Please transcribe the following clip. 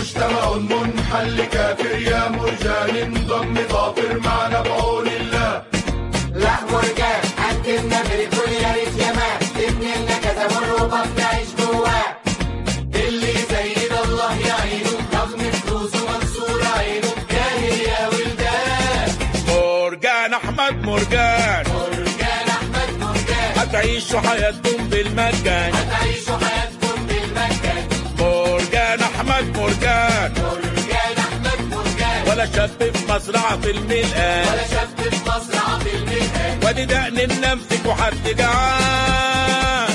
مجتمع منحل كافر يا مرجان انضم ظافر معنا بعون الله لا مرجان قدمنا برجول يا ريت يا مان ابني لنا كذا مر وبطل نعيش جواه اللي زي ده الله يعينه رغم فلوسه منصور عينه جاهل يا ولدان مرجان احمد مرجان مرجان احمد مرجان هتعيشوا حياتكم بالمجان هتعيشوا حياتكم بالمجان مرجان احمد مرجان مرجان احمد مرجان ولا شاب في مزرعه في الملقان ولا شاب في مصر عاطل المهان وادي دقن النمسك وحد جعان